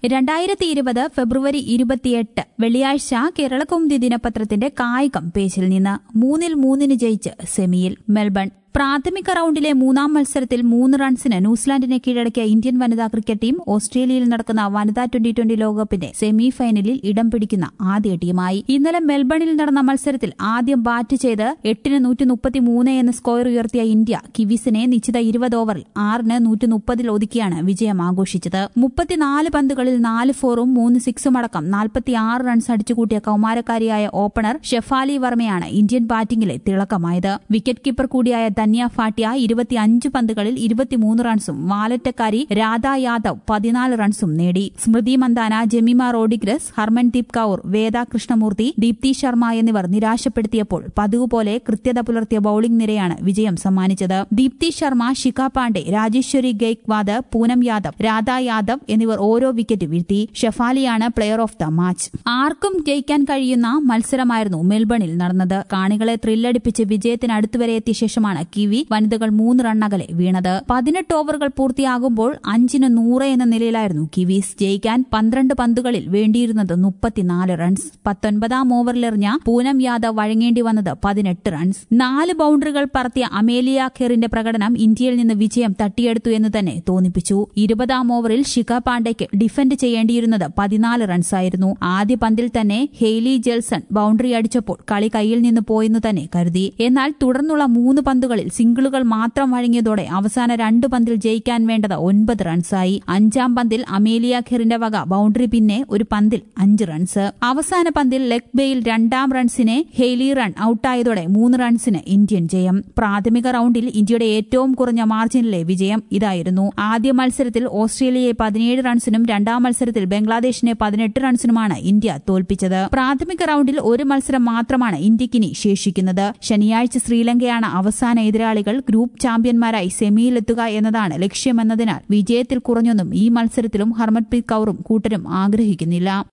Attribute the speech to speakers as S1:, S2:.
S1: രണ്ടായിരത്തി ഇരുപത് ഫെബ്രുവരി ഇരുപത്തിയെട്ട് വെള്ളിയാഴ്ച കേരളകൗമുദി ദിനപത്രത്തിന്റെ കായികം പേജിൽ നിന്ന് മൂന്നിൽ മൂന്നിന് ജയിച്ച് സെമിയിൽ മെൽബൺ പ്രാഥമിക റൌണ്ടിലെ മൂന്നാം മത്സരത്തിൽ മൂന്ന് റൺസിന് ന്യൂസിലാൻഡിനെ കീഴടക്കിയ ഇന്ത്യൻ വനിതാ ക്രിക്കറ്റ് ടീം ഓസ്ട്രേലിയയിൽ നടക്കുന്ന വനിതാ ട്വന്റി ട്വന്റി ലോകകപ്പിന്റെ സെമി ഫൈനലിൽ ഇടം പിടിക്കുന്ന ആദ്യ ടീമായി ഇന്നലെ മെൽബണിൽ നടന്ന മത്സരത്തിൽ ആദ്യം ബാറ്റ് ചെയ്ത് എട്ടിന് നൂറ്റി മുപ്പത്തിമൂന്ന് എന്ന സ്കോർ ഉയർത്തിയ ഇന്ത്യ കിവീസിനെ നിശ്ചിത ഇരുപത് ഓവറിൽ ആറിന് നൂറ്റി മുപ്പതിൽ ഒതുക്കിയാണ് വിജയം ആഘോഷിച്ചത് മുപ്പത്തിനാല് പന്തുകളിൽ നാല് ഫോറും മൂന്ന് സിക്സും അടക്കം നാൽപ്പത്തിയാറ് റൺസ് അടിച്ചുകൂട്ടിയ കൌമാരക്കാരിയായ ഓപ്പണർ ഷെഫാലി വർമ്മയാണ് ഇന്ത്യൻ ബാറ്റിംഗിലെ തിളക്കമായത് വിക്കറ്റ് കീപ്പർ കൂടിയായ ധന്യ ഫാട്ടിയ ഇരുപത്തിയഞ്ച് പന്തുകളിൽ ഇരുപത്തിമൂന്ന് റൺസും വാലറ്റക്കാരി രാധ യാദവ് പതിനാല് റൺസും നേടി സ്മൃതി മന്ദാന ജെമിമ റോഡിഗ്രസ് ഹർമൻദീപ് കൌർ വേദ കൃഷ്ണമൂർത്തി ദീപ്തി ശർമ്മ എന്നിവർ നിരാശപ്പെടുത്തിയപ്പോൾ പതിവ് പോലെ കൃത്യത പുലർത്തിയ ബൌളിംഗ് നിരയാണ് വിജയം സമ്മാനിച്ചത് ദീപ്തി ശർമ്മ ശിഖ പാണ്ഡെ രാജേശ്വരി ഗെയ്ക്വാദ് പൂനം യാദവ് രാധ യാദവ് എന്നിവർ ഓരോ വിക്കറ്റ് വീഴ്ത്തി ഷെഫാലിയാണ് പ്ലെയർ ഓഫ് ദ മാച്ച് ആർക്കും ജയിക്കാൻ കഴിയുന്ന മത്സരമായിരുന്നു മെൽബണിൽ നടന്നത് കാണികളെ ത്രില്ലടിപ്പിച്ച് വിജയത്തിന് അടുത്തുവരെ എത്തിയ ശേഷമാണ് കിവി വനിതകൾ മൂന്ന് റണ്ണകലെ വീണത് പതിനെട്ട് ഓവറുകൾ പൂർത്തിയാകുമ്പോൾ അഞ്ചിന് നൂറ് എന്ന നിലയിലായിരുന്നു കിവീസ് ജയിക്കാൻ പന്ത്രണ്ട് പന്തുകളിൽ വേണ്ടിയിരുന്നത് മുപ്പത്തിനാല് റൺസ് പത്തൊൻപതാം ഓവറിലെറിഞ്ഞ പൂനം യാദവ് വഴങ്ങേണ്ടി വന്നത് പതിനെട്ട് റൺസ് നാല് ബൌണ്ടറികൾ പറത്തിയ അമേലിയ ഖെറിന്റെ പ്രകടനം ഇന്ത്യയിൽ നിന്ന് വിജയം തട്ടിയെടുത്തു എന്ന് തന്നെ തോന്നിപ്പിച്ചു ഇരുപതാം ഓവറിൽ ശിഖ പാണ്ഡയ്ക്ക് ഡിഫൻഡ് ചെയ്യേണ്ടിയിരുന്നത് പതിനാല് റൺസായിരുന്നു ആദ്യ പന്തിൽ തന്നെ ഹെയ്ലി ജെൽസൺ ബൌണ്ടറി അടിച്ചപ്പോൾ കളി കയ്യിൽ നിന്ന് പോയെന്ന് തന്നെ കരുതി എന്നാൽ തുടർന്നുള്ള മൂന്ന് പന്തുകളിൽ സിംഗിളുകൾ മാത്രം വഴങ്ങിയതോടെ അവസാന രണ്ട് പന്തിൽ ജയിക്കാൻ വേണ്ടത് ഒൻപത് റൺസായി അഞ്ചാം പന്തിൽ അമേലിയ ഖെറിന്റെ വക ബൌണ്ടറി പിന്നെ ഒരു പന്തിൽ അഞ്ച് റൺസ് അവസാന പന്തിൽ ലെഗ് ബേയിൽ രണ്ടാം റൺസിനെ ഹെയ്ലി റൺ ഔട്ടായതോടെ മൂന്ന് റൺസിന് ഇന്ത്യൻ ജയം പ്രാഥമിക റൌണ്ടിൽ ഇന്ത്യയുടെ ഏറ്റവും കുറഞ്ഞ മാർജിനിലെ വിജയം ഇതായിരുന്നു ആദ്യ മത്സരത്തിൽ ഓസ്ട്രേലിയയെ പതിനേഴ് റൺസിനും രണ്ടാം മത്സരത്തിൽ ബംഗ്ലാദേശിനെ പതിനെട്ട് റൺസിനുമാണ് ഇന്ത്യ തോൽപ്പിച്ചത് പ്രാഥമിക റൌണ്ടിൽ ഒരു മത്സരം മാത്രമാണ് ഇന്ത്യക്കിനി ശേഷിക്കുന്നത് ശനിയാഴ്ച ശ്രീലങ്കയാണ് അവസാന എതിരാളികൾ ഗ്രൂപ്പ് ചാമ്പ്യന്മാരായി സെമിയിലെത്തുക എന്നതാണ് ലക്ഷ്യമെന്നതിനാൽ വിജയത്തിൽ കുറഞ്ഞൊന്നും ഈ മത്സരത്തിലും ഹർമൻപ്രീത് കൌറും കൂട്ടരും ആഗ്രഹിക്കുന്നില്ല